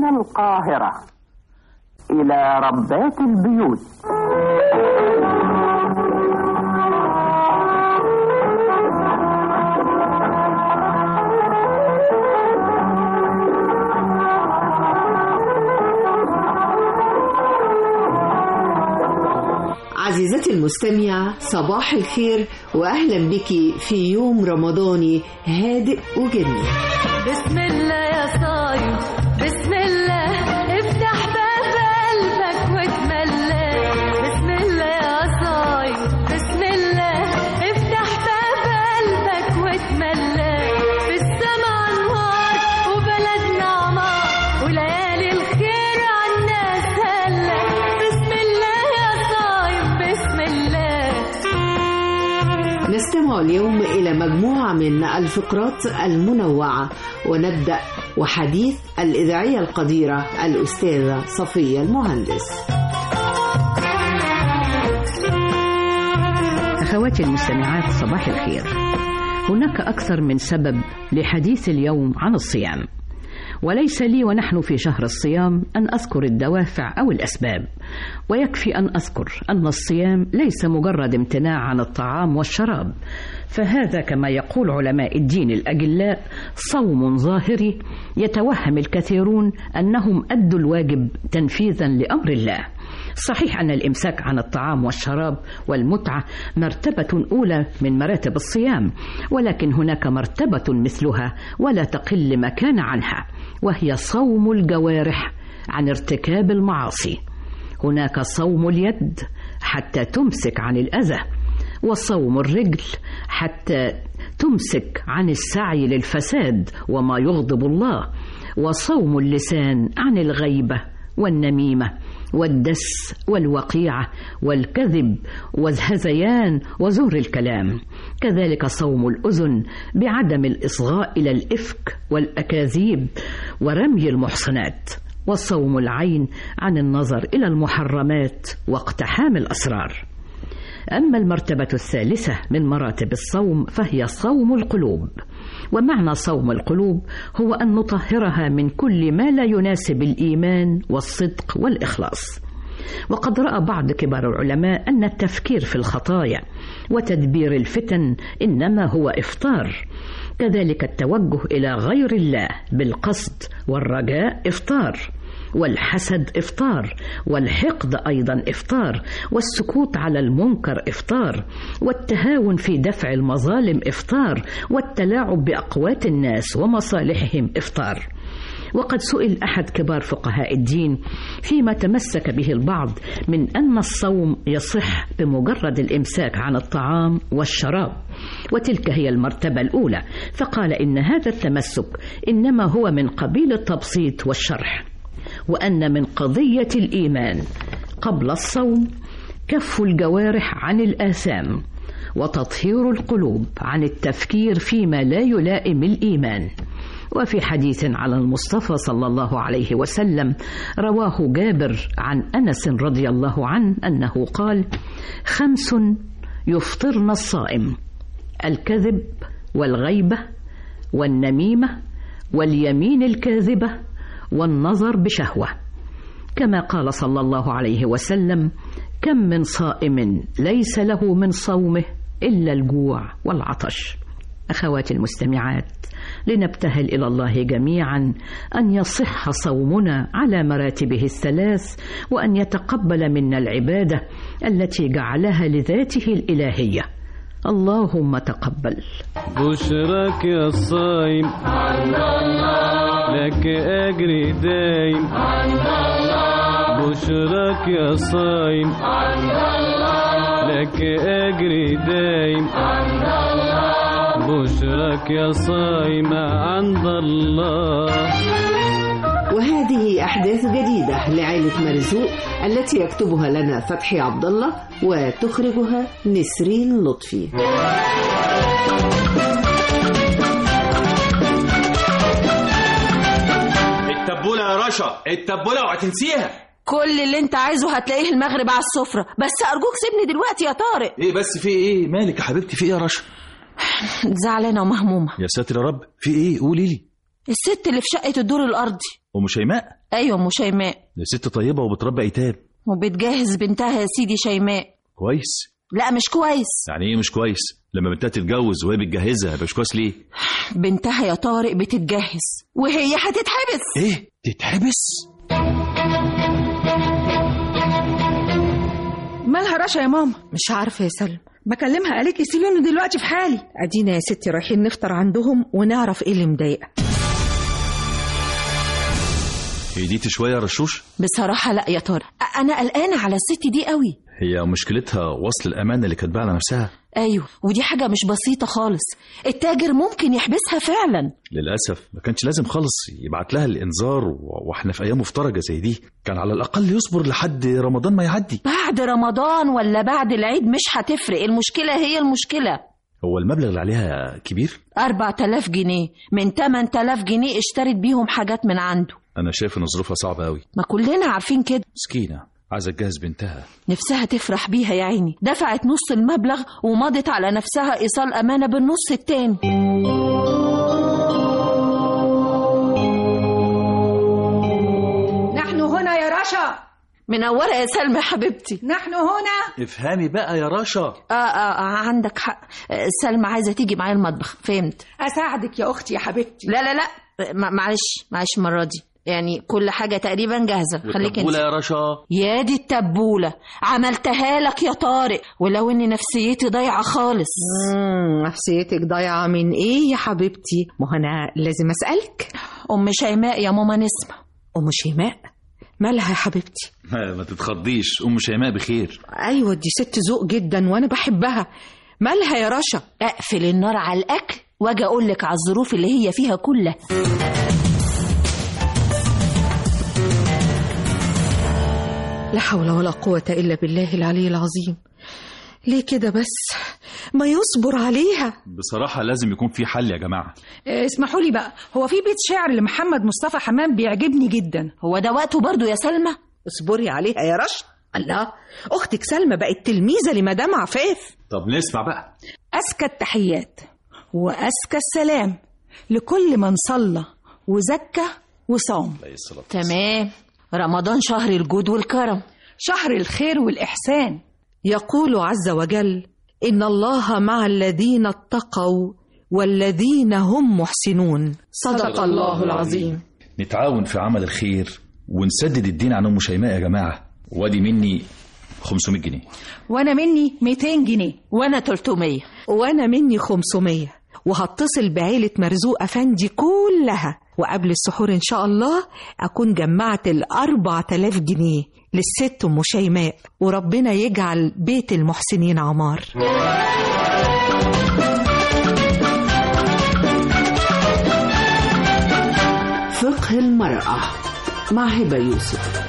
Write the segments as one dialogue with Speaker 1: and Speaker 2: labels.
Speaker 1: من القاهرة إلى ربات البيوت
Speaker 2: عزيزتي المستمعة صباح الخير وأهلا بك في يوم رمضاني هادئ وجميل
Speaker 3: بسم الله يا صايم بسم الله افتح باب قلبك واتملى بسم الله يا صايم بسم الله افتح باب قلبك واتملى في السما انوار وبلدنا عمار وليالي الخير عالناس هلا بسم الله يا صايم بسم الله
Speaker 2: نستمع اليوم إلى مجموعة من الفقرات المنوعة ونبدأ وحديث الإذاعية القديرة الأستاذة صفية المهندس
Speaker 4: أخواتي المستمعات صباح الخير هناك أكثر من سبب لحديث اليوم عن الصيام وليس لي ونحن في شهر الصيام أن أذكر الدوافع أو الأسباب ويكفي أن أذكر أن الصيام ليس مجرد امتناع عن الطعام والشراب فهذا كما يقول علماء الدين الأجلاء صوم ظاهري يتوهم الكثيرون أنهم أدوا الواجب تنفيذا لأمر الله صحيح أن الإمساك عن الطعام والشراب والمتعة مرتبة أولى من مراتب الصيام ولكن هناك مرتبة مثلها ولا تقل مكان عنها وهي صوم الجوارح عن ارتكاب المعاصي هناك صوم اليد حتى تمسك عن الأذى وصوم الرجل حتى تمسك عن السعي للفساد وما يغضب الله وصوم اللسان عن الغيبة والنميمة والدس والوقيعة والكذب والهذيان وزور الكلام كذلك صوم الأذن بعدم الإصغاء إلى الإفك والأكاذيب ورمي المحصنات وصوم العين عن النظر إلى المحرمات واقتحام الأسرار أما المرتبة الثالثة من مراتب الصوم فهي صوم القلوب ومعنى صوم القلوب هو أن نطهرها من كل ما لا يناسب الإيمان والصدق والإخلاص وقد رأى بعض كبار العلماء أن التفكير في الخطايا وتدبير الفتن إنما هو إفطار كذلك التوجه إلى غير الله بالقصد والرجاء إفطار والحسد إفطار والحقد أيضا إفطار والسكوت على المنكر إفطار والتهاون في دفع المظالم إفطار والتلاعب بأقوات الناس ومصالحهم إفطار وقد سئل أحد كبار فقهاء الدين فيما تمسك به البعض من أن الصوم يصح بمجرد الإمساك عن الطعام والشراب وتلك هي المرتبة الأولى فقال إن هذا التمسك إنما هو من قبيل التبسيط والشرح وأن من قضية الإيمان قبل الصوم كف الجوارح عن الآثام وتطهير القلوب عن التفكير فيما لا يلائم الإيمان وفي حديث على المصطفى صلى الله عليه وسلم رواه جابر عن انس رضي الله عنه انه قال خمس يفطرن الصائم الكذب والغيبه والنميمه واليمين الكاذبه والنظر بشهوه كما قال صلى الله عليه وسلم كم من صائم ليس له من صومه الا الجوع والعطش اخواتي المستمعات لنبتهل الى الله جميعا ان يصح صومنا على مراتبه الثلاث وان يتقبل منا العباده التي جعلها لذاته الالهيه اللهم تقبل
Speaker 5: بشرك يا الصايم لك أجر دايم بشرك يا صايم لك أجر دايم بشرك يا صايم عند الله
Speaker 2: وهذه أحداث جديدة لعائلة مرزوق التي يكتبها لنا فتحي عبد الله وتخرجها نسرين لطفي
Speaker 6: التبولة يا رشا التبولة وهتنسيها
Speaker 7: كل اللي انت عايزه هتلاقيه المغرب على السفرة بس أرجوك سيبني دلوقتي يا طارق
Speaker 6: ايه بس في ايه مالك يا حبيبتي في ايه يا رشا
Speaker 7: زعلانة ومهمومة
Speaker 6: يا ساتر يا رب في ايه قولي لي
Speaker 7: الست اللي في شقة الدور الأرضي
Speaker 8: ام شيماء
Speaker 7: ايوه ام شيماء
Speaker 8: دي ست طيبه وبتربي ايتام
Speaker 7: وبتجهز بنتها يا سيدي شيماء
Speaker 8: كويس
Speaker 7: لا مش كويس
Speaker 8: يعني ايه مش كويس لما بنتها تتجوز وهي بتجهزها يبقى مش كويس ليه
Speaker 7: بنتها يا طارق بتتجهز وهي هتتحبس
Speaker 8: ايه تتحبس
Speaker 9: مالها رشا يا ماما
Speaker 10: مش عارفة يا سلمى
Speaker 9: بكلمها قالت لي سيبيني دلوقتي في حالي
Speaker 10: ادينا يا ستي رايحين نفطر عندهم ونعرف ايه اللي مضايقها
Speaker 8: هديتي شويه يا رشوش
Speaker 7: بصراحة لا يا طارق انا قلقانة على الست دي قوي
Speaker 8: هي مشكلتها وصل الامانه اللي كاتباها على نفسها
Speaker 7: ايوه ودي حاجة مش بسيطة خالص التاجر ممكن يحبسها فعلا
Speaker 8: للاسف ما كانش لازم خالص يبعت لها الانذار و- واحنا في ايام مفترجه زي دي كان على الاقل يصبر لحد رمضان ما يعدي
Speaker 7: بعد رمضان ولا بعد العيد مش هتفرق المشكلة هي المشكلة
Speaker 8: هو المبلغ اللي عليها كبير
Speaker 7: أربع تلاف جنيه من تمن تلاف جنيه اشترت بيهم حاجات من عنده
Speaker 8: انا شايف ان ظروفها صعبه قوي
Speaker 7: ما كلنا عارفين كده
Speaker 8: مسكينه عايزه تجهز بنتها
Speaker 7: نفسها تفرح بيها يا عيني دفعت نص المبلغ ومضت على نفسها إيصال أمانة بالنص التاني
Speaker 9: نحن هنا يا رشا
Speaker 7: منورة يا سلمى يا حبيبتي
Speaker 9: نحن هنا
Speaker 8: افهمي بقى يا رشا
Speaker 7: آه, آه, آه عندك حق آه، سلمى عايزة تيجي معايا المطبخ فهمت
Speaker 9: اساعدك يا اختي يا حبيبتي
Speaker 7: لا لا لا ما- معلش معلش المرة دي يعني كل حاجة تقريبا جاهزة خليك انت
Speaker 8: والتبولة يا رشا
Speaker 7: يا دي التبولة عملتها لك يا طارق ولو ان نفسيتي ضايعة خالص
Speaker 10: امم نفسيتك ضايعة من ايه يا حبيبتي ما هو انا لازم اسألك
Speaker 7: ام شيماء يا ماما نسمة
Speaker 10: ام شيماء مالها يا حبيبتي
Speaker 8: ما, ما تتخضيش ام شيماء بخير
Speaker 10: ايوه دي ست ذوق جدا وانا بحبها مالها يا رشا
Speaker 7: اقفل النار على الاكل واجي اقول لك على الظروف اللي هي فيها كلها
Speaker 10: لا حول ولا قوة إلا بالله العلي العظيم ليه كده بس ما يصبر عليها
Speaker 8: بصراحه لازم يكون في حل يا جماعه
Speaker 9: آه، اسمحوا لي بقى هو في بيت شعر لمحمد مصطفى حمام بيعجبني جدا
Speaker 7: هو ده وقته برضو يا سلمى
Speaker 10: اصبري عليها يا رشا الله أختك سلمى بقت تلميذة لمدام عفاف
Speaker 8: طب نسمع بقى
Speaker 9: أزكى التحيات وأزكى السلام لكل من صلى وزكى وصام
Speaker 8: عليه الصلاه
Speaker 7: تمام رمضان شهر الجود والكرم
Speaker 9: شهر الخير والإحسان
Speaker 10: يقول عز وجل إن الله مع الذين اتقوا والذين هم محسنون صدق الله العظيم
Speaker 8: نتعاون في عمل الخير ونسدد الدين عن ام شيماء يا جماعه وادي مني 500 جنيه
Speaker 9: وأنا مني 200 جنيه
Speaker 7: وانا 300
Speaker 10: وأنا مني 500 وهتصل بعيلة مرزوق أفندي كلها وقبل السحور إن شاء الله أكون جمعت الأربع تلاف جنيه للست أم شيماء وربنا يجعل بيت المحسنين عمار
Speaker 2: فقه المرأة مع هبة يوسف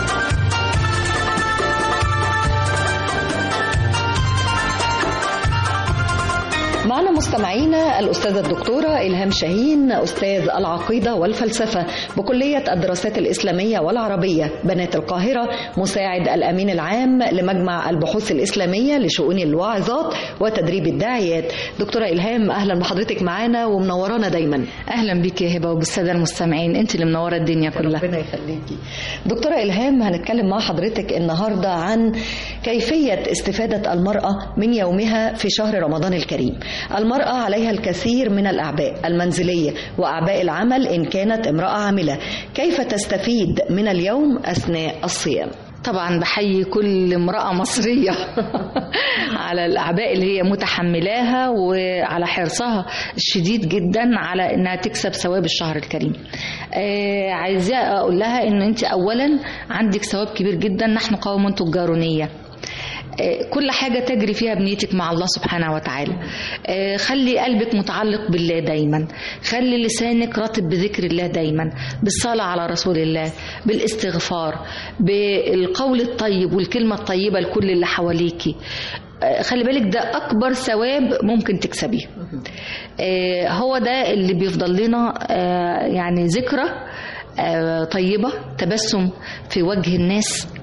Speaker 11: معنا مستمعينا الأستاذة الدكتورة إلهام شاهين أستاذ العقيدة والفلسفة بكلية الدراسات الإسلامية والعربية بنات القاهرة مساعد الأمين العام لمجمع البحوث الإسلامية لشؤون الواعظات وتدريب الداعيات دكتورة إلهام أهلا بحضرتك معانا ومنورانا دايما
Speaker 12: اهلا بيك يا هبه وبالساده المستمعين انت اللي منوره الدنيا كلها
Speaker 11: ربنا يخليكي دكتورة إلهام هنتكلم مع حضرتك النهاردة عن كيفية استفادة المرأة من يومها في شهر رمضان الكريم المرأة عليها الكثير من الأعباء المنزلية وأعباء العمل إن كانت امرأة عاملة كيف تستفيد من اليوم أثناء الصيام
Speaker 12: طبعا بحيي كل امراه مصريه على الاعباء اللي هي متحملاها وعلى حرصها الشديد جدا على انها تكسب ثواب الشهر الكريم آه عايزه اقول لها ان انت اولا عندك ثواب كبير جدا نحن قوم تجارونيه آه، كل حاجة تجري فيها بنيتك مع الله سبحانه وتعالى آه، خلي قلبك متعلق بالله دايما خلي لسانك رطب بذكر الله دايما بالصلاة على رسول الله بالاستغفار بالقول الطيب والكلمة الطيبة لكل اللي حواليكي آه، خلي بالك ده أكبر ثواب ممكن تكسبيه آه، هو ده اللي بيفضل لنا آه، يعني ذكرى آه، طيبة تبسم في وجه الناس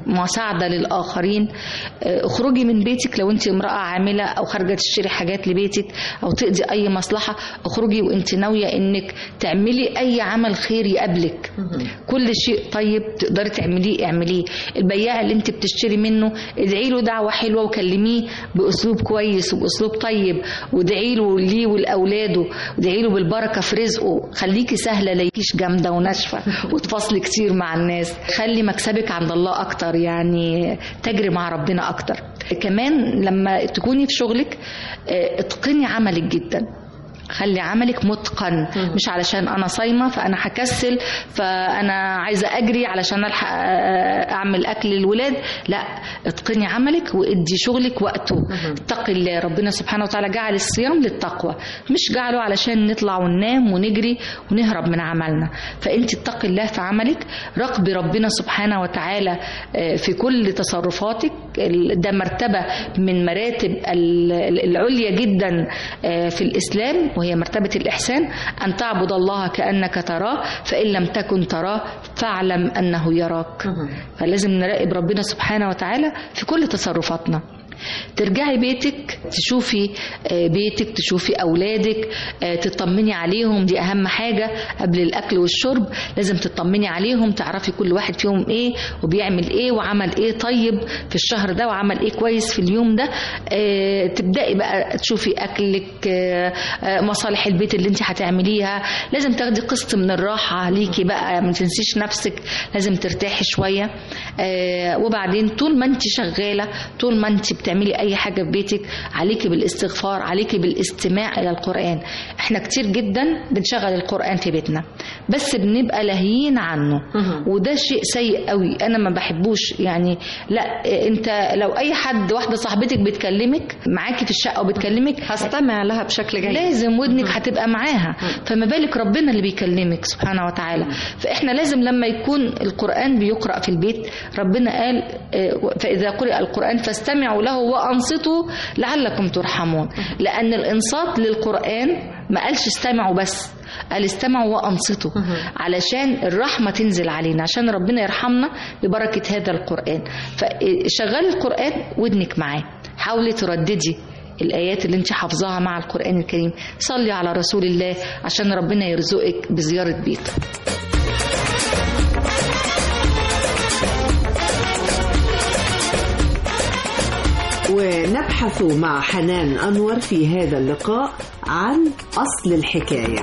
Speaker 12: مساعدة للآخرين آه، اخرجي من بيتك لو انت امرأة عاملة أو خارجة تشتري حاجات لبيتك أو تقضي أي مصلحة اخرجي وانت ناوية انك تعملي أي عمل خير يقابلك كل شيء طيب تقدري تعمليه اعمليه البياع اللي انت بتشتري منه ادعي له دعوة حلوة وكلميه بأسلوب كويس وبأسلوب طيب وادعي له ليه ولأولاده وادعي له بالبركة في رزقه خليكي سهلة ليكيش جامدة وناشفة وتفاصلي كتير مع الناس خلي مكسبك عند الله أكتر يعني تجري مع ربنا أكتر كمان لما تكوني في شغلك اه، اتقني عملك جدا خلي عملك متقن مش علشان انا صايمه فانا هكسل فانا عايزه اجري علشان الحق اعمل اكل للولاد لا اتقني عملك وادي شغلك وقته اتقي الله ربنا سبحانه وتعالى جعل الصيام للتقوى مش جعله علشان نطلع وننام ونجري ونهرب من عملنا فانت اتقي الله في عملك راقبي ربنا سبحانه وتعالى آه، في كل تصرفاتك ال- ده مرتبه من مراتب ال- العليا جدا آه، في الاسلام وهي مرتبه الاحسان ان تعبد الله كانك تراه فان لم تكن تراه فاعلم انه يراك فلازم نراقب ربنا سبحانه وتعالى في كل تصرفاتنا ترجعي بيتك تشوفي آه، بيتك تشوفي أولادك آه، تطمني عليهم دي أهم حاجة قبل الأكل والشرب لازم تطمني عليهم تعرفي كل واحد فيهم إيه وبيعمل إيه وعمل إيه طيب في الشهر ده وعمل إيه كويس في اليوم ده آه، تبدأي بقى تشوفي أكلك آه، آه، مصالح البيت اللي أنت هتعمليها لازم تاخدي قسط من الراحة ليكي بقى ما تنسيش نفسك لازم ترتاحي شوية آه، وبعدين طول ما أنت شغالة طول ما أنت بتعملي أي حاجة في بيتك عليكي بالاستغفار عليكي بالاستماع إلى القرآن احنا كتير جدا بنشغل القرآن في بيتنا بس بنبقى لاهيين عنه وده شيء سيء قوي انا ما بحبوش يعني لا انت لو اي حد واحده صاحبتك بتكلمك معاكي في الشقه وبتكلمك
Speaker 11: هستمع لها بشكل جيد
Speaker 12: لازم ودنك هتبقى معاها فما بالك ربنا اللي بيكلمك سبحانه وتعالى فاحنا لازم لما يكون القران بيقرا في البيت ربنا قال آه، فاذا قرئ القران فاستمعوا له وانصتوا لعلكم ترحمون لان الانصات للقران ما قالش استمعوا بس قال استمعوا وانصتوا علشان الرحمه تنزل علينا عشان ربنا يرحمنا ببركه هذا القران فشغلي القران ودنك معاه حاولي ترددي الآيات اللي انت حافظاها مع القرآن الكريم صلي على رسول الله عشان ربنا يرزقك بزيارة بيت
Speaker 2: ونبحث مع حنان أنور في هذا اللقاء عن أصل الحكاية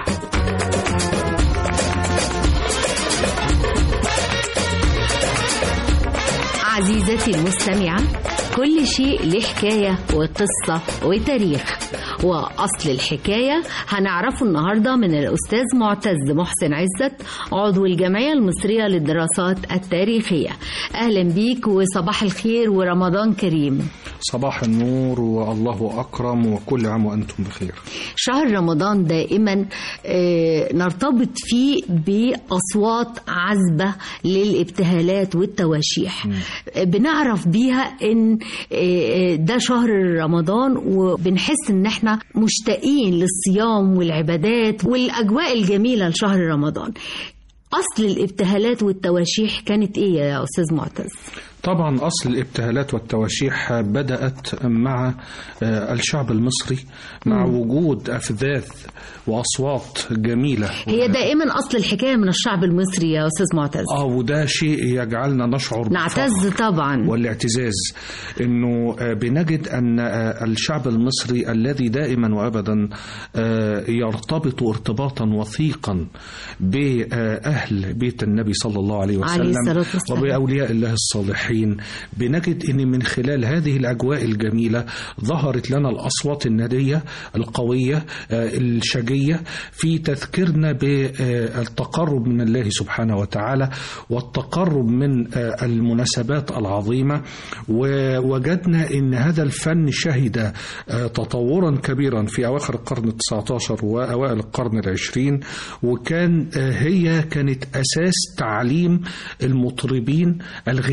Speaker 13: عزيزتي المستمعة كل شيء له حكاية وقصة وتاريخ وأصل الحكاية هنعرفه النهاردة من الأستاذ معتز محسن عزت عضو الجمعية المصرية للدراسات التاريخية أهلا بيك وصباح الخير ورمضان كريم
Speaker 14: صباح النور والله أكرم وكل عام وأنتم بخير
Speaker 13: شهر رمضان دائما آه، نرتبط فيه بأصوات عذبة للابتهالات والتواشيح آه، بنعرف بيها ان آه، ده شهر رمضان وبنحس ان احنا مشتاقين للصيام والعبادات والأجواء الجميلة لشهر رمضان أصل الابتهالات والتواشيح كانت إيه يا أستاذ معتز؟
Speaker 14: طبعا أصل الابتهالات والتواشيح بدأت مع آه، الشعب المصري مع
Speaker 13: مم.
Speaker 14: وجود أفذاذ وأصوات جميلة
Speaker 13: هي دائما أصل الحكاية من الشعب المصري يا أستاذ معتز
Speaker 14: اه وده شيء يجعلنا نشعر
Speaker 13: نعتز طبعا
Speaker 14: والاعتزاز انه آه، بنجد ان آه، الشعب المصري الذي دائما وابدا آه، يرتبط ارتباطا وثيقا باهل بيت النبي صلى الله عليه
Speaker 13: عليه
Speaker 14: وسلم
Speaker 13: الصلاة والسلام.
Speaker 14: وباولياء الله الصالحين بنجد ان من خلال هذه الاجواء الجميله ظهرت لنا الاصوات النديه القويه آه، الشجيه في تذكيرنا بالتقرب من الله سبحانه وتعالى والتقرب من آه، المناسبات العظيمه ووجدنا ان هذا الفن شهد آه، تطورا كبيرا في اواخر القرن التسعة عشر واوائل القرن العشرين وكان آه، هي كانت اساس تعليم المطربين الغناء الصحيح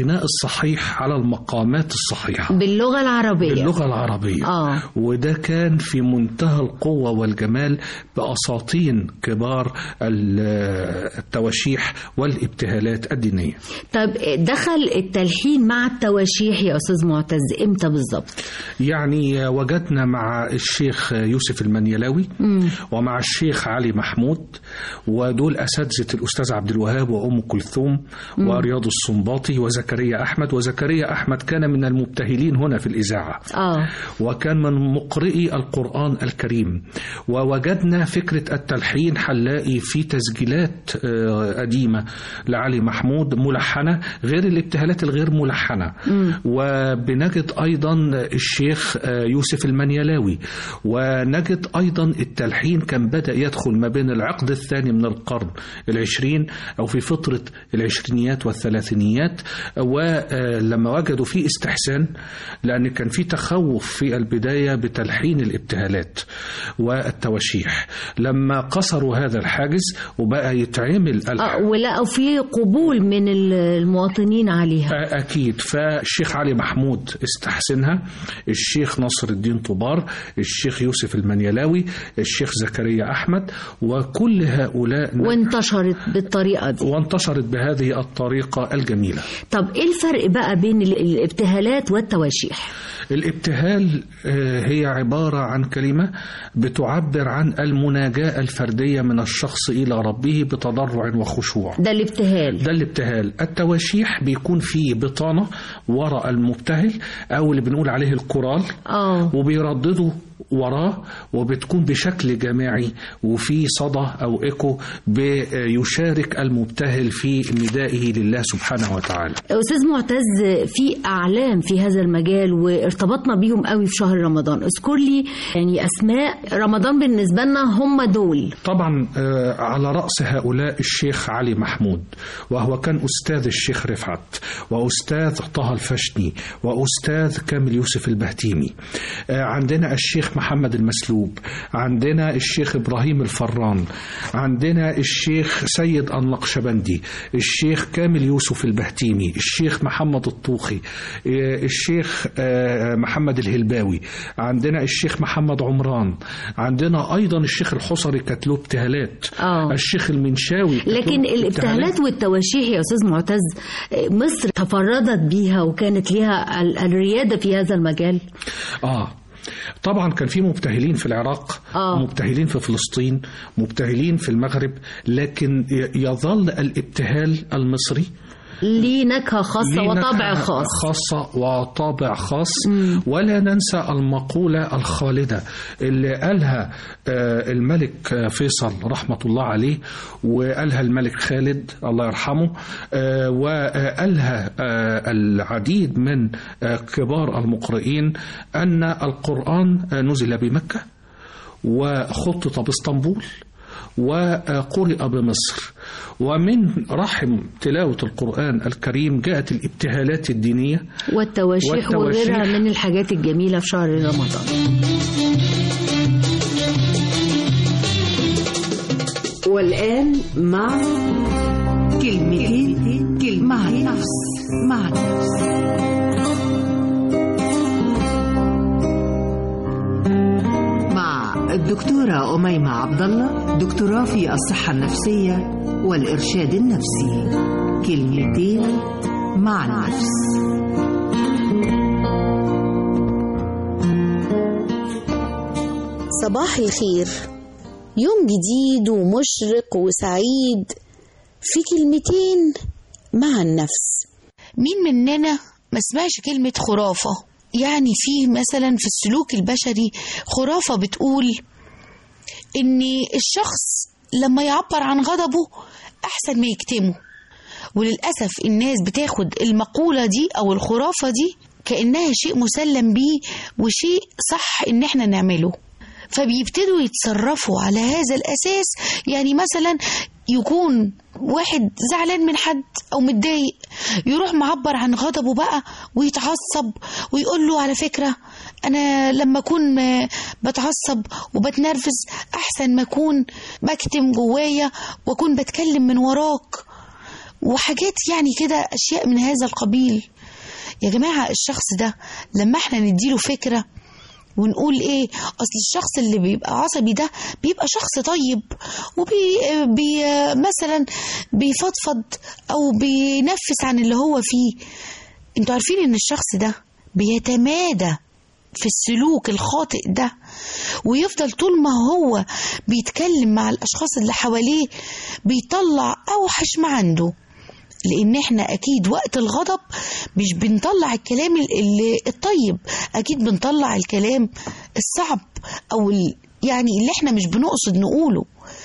Speaker 14: الصحيح على المقامات الصحيحة
Speaker 13: باللغة العربية
Speaker 14: باللغة العربية
Speaker 13: آه.
Speaker 14: وده كان في منتهى القوة والجمال بأساطين كبار ال- التواشيح والابتهالات الدينية
Speaker 13: طب دخل التلحين مع التواشيح يا أستاذ معتز إمتى بالظبط؟
Speaker 14: يعني وجدنا مع الشيخ يوسف المنيلاوي
Speaker 13: مم.
Speaker 14: ومع الشيخ علي محمود ودول أساتذة الأستاذ عبد الوهاب وأم كلثوم
Speaker 13: مم.
Speaker 14: ورياض السنباطي وزكريا أحمد وزكريا أحمد كان من المبتهلين هنا في الإذاعة
Speaker 13: آه
Speaker 14: وكان من مقرئي القرآن الكريم ووجدنا فكرة التلحين هنلاقي في تسجيلات آه، قديمة لعلي محمود ملحنة غير الابتهالات الغير ملحنة وبنجد أيضا الشيخ آه، يوسف المنيلاوي ونجد أيضا التلحين كان بدأ يدخل ما بين العقد الثاني من القرن العشرين أو في فترة العشرينيات والثلاثينيات ولما وجدوا فيه استحسان لأن كان في تخوف في البداية بتلحين الابتهالات والتواشيح لما قصروا هذا الحاجز وبقى يتعمل
Speaker 13: آه ولقوا في قبول من المواطنين عليها
Speaker 14: أكيد فالشيخ علي محمود استحسنها الشيخ نصر الدين طبار الشيخ يوسف المنيلاوي الشيخ زكريا أحمد وكل هؤلاء
Speaker 13: وانتشرت بالطريقة دي
Speaker 14: وانتشرت بهذه الطريقة الجميلة
Speaker 13: طب إيه الفرق بقى بين ال- الابتهالات والتواشيح؟
Speaker 14: الابتهال آه، هي عبارة عن كلمة بتعبر عن المناجاة الفردية من الشخص إلى ربه بتضرع وخشوع
Speaker 13: ده الابتهال
Speaker 14: ده الابتهال التواشيح بيكون فيه بطانة وراء المبتهل أو اللي بنقول عليه الكورال
Speaker 13: اه
Speaker 14: وبيرددوا وراه وبتكون بشكل جماعي وفي صدى أو إيكو بيشارك المبتهل في ندائه لله سبحانه وتعالى
Speaker 13: أستاذ معتز في أعلام في هذا المجال وارتبطنا بيهم قوي في شهر رمضان اذكر لي يعني أسماء رمضان بالنسبة لنا هم دول
Speaker 14: طبعا آه، على رأس هؤلاء الشيخ علي محمود وهو كان أستاذ الشيخ رفعت وأستاذ طه الفشني وأستاذ كامل يوسف البهتيمي آه، عندنا الشيخ محمد المسلوب عندنا الشيخ إبراهيم الفران عندنا الشيخ سيد النقشبندي الشيخ كامل يوسف البهتيمي الشيخ محمد الطوخي آه، الشيخ آه، محمد الهلباوي عندنا الشيخ محمد عمران عندنا أيضا الشيخ الحصري كانت له ابتهالات
Speaker 13: آه.
Speaker 14: الشيخ المنشاوي كانت له
Speaker 13: لكن الابتهالات والتواشيح يا أستاذ معتز مصر تفردت بيها وكانت لها ال- الريادة في هذا المجال
Speaker 14: آه طبعا كان في مبتهلين في العراق
Speaker 13: آه.
Speaker 14: مبتهلين في فلسطين مبتهلين في المغرب لكن ي- يظل الابتهال المصري
Speaker 13: ليه نكهة خاصة
Speaker 14: ليه
Speaker 13: وطبع
Speaker 14: نكهة
Speaker 13: خاص
Speaker 14: خاصة وطابع خاص ولا ننسى المقولة الخالدة اللي قالها آه، الملك آه، فيصل رحمة الله عليه وقالها الملك خالد الله يرحمه آه، وقالها آه، العديد من آه، كبار المقرئين أن القرآن آه، نزل بمكة وخطط باسطنبول وقرئ بمصر ومن رحم تلاوة القرآن الكريم جاءت الابتهالات الدينية
Speaker 13: والتواشيح,
Speaker 14: والتواشيح.
Speaker 13: وغيرها من الحاجات الجميلة في شهر رمضان
Speaker 2: والآن مع كلمتين كلمة مع النفس مع النفس مع الدكتورة أميمة عبد الله دكتوراه في الصحة النفسية والإرشاد النفسي كلمتين مع النفس
Speaker 15: صباح الخير يوم جديد ومشرق وسعيد في كلمتين مع النفس
Speaker 16: مين مننا ما سمعش كلمة خرافة يعني في مثلا في السلوك البشري خرافة بتقول ان الشخص لما يعبر عن غضبه احسن ما يكتمه وللأسف الناس بتاخد المقولة دي او الخرافة دي كأنها شيء مسلم بيه وشيء صح ان احنا نعمله فبيبتدوا يتصرفوا على هذا الأساس يعني مثلا يكون واحد زعلان من حد أو متضايق يروح معبر عن غضبه بقى ويتعصب ويقول له على فكرة أنا لما أكون آه، بتعصب وبتنرفز أحسن ما أكون بكتم جوايا وأكون بتكلم من وراك وحاجات يعني كده أشياء من هذا القبيل يا جماعة الشخص ده لما احنا نديله فكرة ونقول ايه اصل الشخص اللي بيبقى عصبي ده بيبقى شخص طيب وبي بي مثلا بيفضفض او بينفس عن اللي هو فيه انتوا عارفين ان الشخص ده بيتمادى في السلوك الخاطئ ده ويفضل طول ما هو بيتكلم مع الاشخاص اللي حواليه بيطلع اوحش ما عنده لان احنا اكيد وقت الغضب مش بنطلع الكلام ال- ال- الطيب اكيد بنطلع الكلام الصعب او ال- يعني اللي احنا مش بنقصد نقوله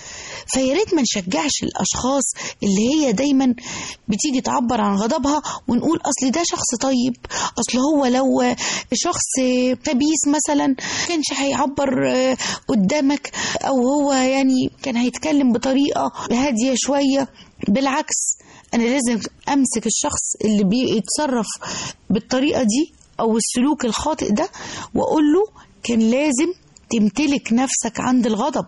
Speaker 16: فيا ريت ما نشجعش الاشخاص اللي هي دايما بتيجي تعبر عن غضبها ونقول اصل ده شخص طيب اصل هو لو شخص خبيث مثلا كانش هيعبر آه، قدامك او هو يعني كان هيتكلم بطريقه هاديه شويه بالعكس انا لازم امسك الشخص اللي بيتصرف بالطريقه دي او السلوك الخاطئ ده واقول له كان لازم تمتلك نفسك عند الغضب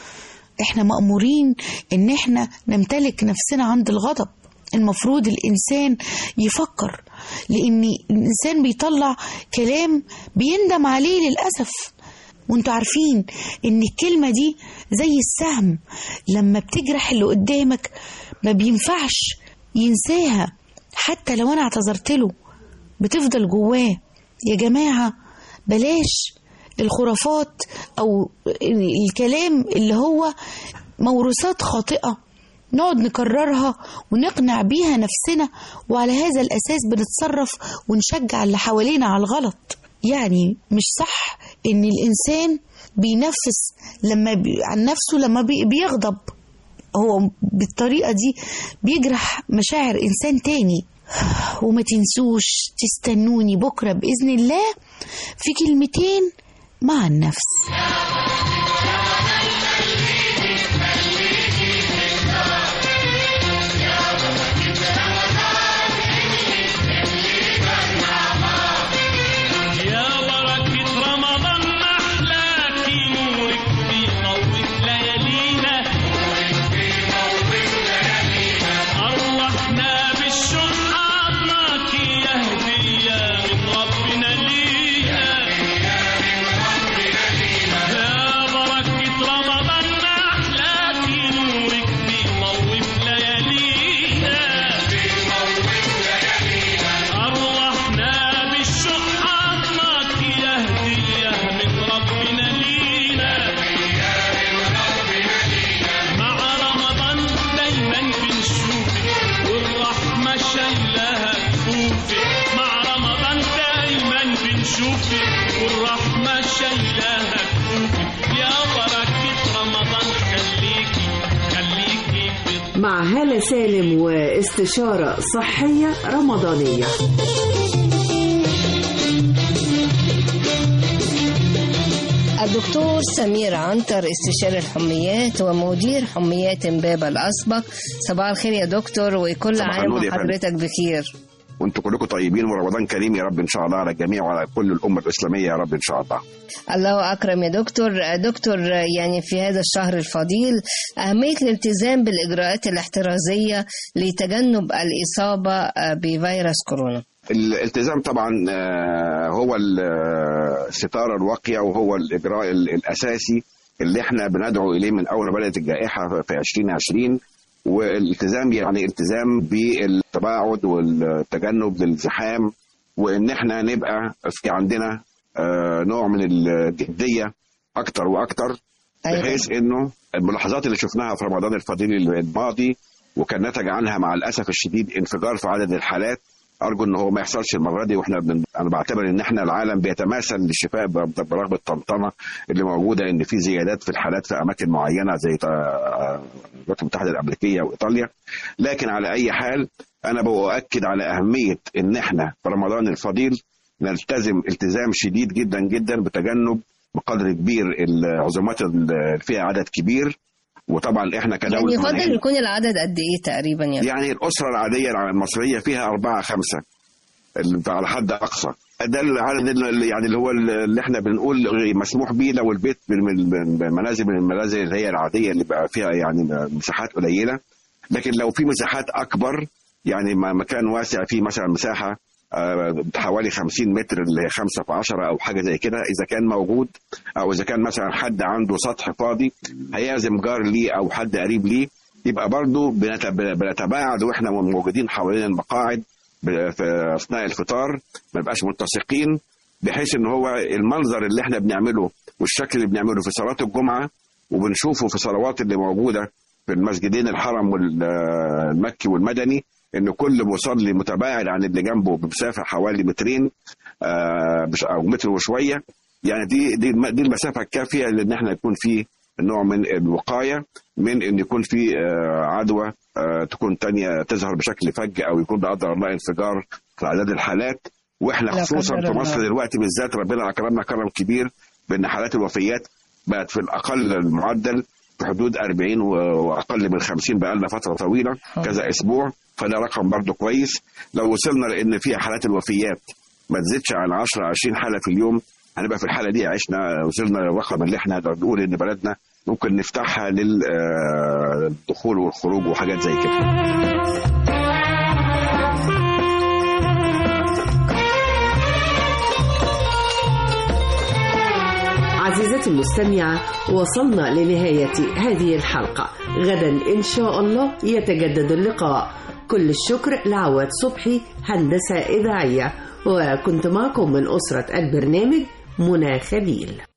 Speaker 16: احنا مأمورين ان احنا نمتلك نفسنا عند الغضب المفروض الانسان يفكر لان الانسان بيطلع كلام بيندم عليه للاسف وانتوا عارفين ان الكلمة دي زي السهم لما بتجرح اللي قدامك ما بينفعش ينساها حتى لو انا اعتذرت له بتفضل جواه يا جماعة بلاش الخرافات او الكلام اللي هو موروثات خاطئة نقعد نكررها ونقنع بيها نفسنا وعلى هذا الأساس بنتصرف ونشجع اللي حوالينا على الغلط يعني مش صح إن الإنسان بينفس لما بي عن نفسه لما بي بيغضب هو بالطريقة دي بيجرح مشاعر إنسان تاني وما تنسوش تستنوني بكرة بإذن الله في كلمتين مع النفس
Speaker 5: يا بركة رمضان محلاكي نورك بيضوء ليالينا أرواحنا بالشوق عطناكي يا هدية من ربنا لينا يا بركة رمضان محلاكي نورك بيضوء ليالينا أرواحنا بالشوق عطناك يا هدية من ربنا لينا مع رمضان دايما بنشوفك والرحمة شايلها كفوفك مع رمضان دايما بنشوفك والرحمة شايلها كفوفك يا بركة رمضان خليكي خليكي في
Speaker 2: مع هالة سالم واستشارة صحية رمضانية
Speaker 17: الدكتور سمير عنتر استشاري الحميات ومدير حميات امبابة الأسبق صباح الخير يا دكتور وكل
Speaker 18: صباح
Speaker 17: عام
Speaker 18: النور يا فندم.
Speaker 17: وحضرتك بخير
Speaker 18: وانتم كلكم طيبين ورمضان كريم يا رب ان شاء الله على الجميع وعلى كل الامه الاسلاميه يا رب ان شاء الله.
Speaker 17: الله أكرم يا دكتور دكتور يعني في هذا الشهر الفضيل أهمية الالتزام بالإجراءات الاحترازية لتجنب الإصابة بفيروس كورونا
Speaker 18: الالتزام طبعا آه، هو ال- آه، الستاره الواقيه وهو الاجراء ال- الاساسي اللي احنا بندعو اليه من اول ما بدات الجائحه في 2020 والالتزام يعني التزام بالتباعد والتجنب للزحام وان احنا نبقى في عندنا آه، نوع من الجديه اكتر واكتر بحيث انه الملاحظات اللي شفناها في رمضان الفضيل الماضي وكان نتج عنها مع الاسف الشديد انفجار في عدد الحالات ارجو ان هو ما يحصلش المره دي واحنا بن... انا بعتبر ان احنا العالم بيتماثل للشفاء ب- برغم الطنطنه اللي موجوده ان في زيادات في الحالات في اماكن معينه زي تا- الولايات المتحده الامريكيه وايطاليا لكن على اي حال انا بؤكد على اهميه ان احنا في رمضان الفضيل نلتزم التزام شديد جدا جدا بتجنب بقدر كبير العزومات اللي فيها عدد كبير وطبعا احنا كدوله
Speaker 17: يعني يفضل
Speaker 18: مناهج-
Speaker 17: يكون العدد قد إيه تقريبا يا
Speaker 18: يعني الأسرة العادية المصرية فيها أربعة خمسة اللي على حد أقصى ده العدد اللي يعني اللي هو اللي احنا بنقول مسموح بيه لو البيت من المنازل من المنازل اللي هي العادية اللي بقى فيها يعني مساحات قليلة لكن لو في مساحات أكبر يعني ما- مكان واسع فيه مثلا مساحة آه، حوالي 50 متر اللي هي 5 في 10 او حاجه زي كده اذا كان موجود او اذا كان مثلا حد عنده سطح فاضي هيعزم جار ليه او حد قريب ليه يبقى برضه بنت- بنتباعد واحنا موجودين حوالين المقاعد ب- في اثناء الفطار ما نبقاش ملتصقين بحيث ان هو المنظر اللي احنا بنعمله والشكل اللي بنعمله في صلاه الجمعه وبنشوفه في صلوات اللي موجوده في المسجدين الحرم والمكي والمدني ان كل مصلي متباعد عن اللي جنبه بمسافه حوالي مترين آه، مش- او متر وشويه يعني دي دي الم- دي المسافه الكافيه لان احنا يكون في نوع من الوقايه من ان يكون في آه، عدوى آه، تكون تانية تظهر بشكل فج او يكون لا قدر الله انفجار في اعداد الحالات واحنا
Speaker 17: لا
Speaker 18: خصوصا
Speaker 17: قدر
Speaker 18: في مصر
Speaker 17: الله.
Speaker 18: دلوقتي بالذات ربنا اكرمنا كرم كبير بان حالات الوفيات بقت في الاقل المعدل في حدود 40 و- واقل من 50 بقالنا فتره طويله كذا اسبوع فده رقم برضه كويس لو وصلنا لان في حالات الوفيات ما تزيدش عن 10 20 حاله في اليوم هنبقى في الحاله دي عشنا وصلنا للرقم اللي احنا نقدر نقول ان بلدنا ممكن نفتحها للدخول والخروج وحاجات زي كده
Speaker 2: عزيزتي المستمعة وصلنا لنهاية هذه الحلقة غدا إن شاء الله يتجدد اللقاء كل الشكر لعواد صبحي هندسة إذاعية وكنت معكم من أسرة البرنامج منى خليل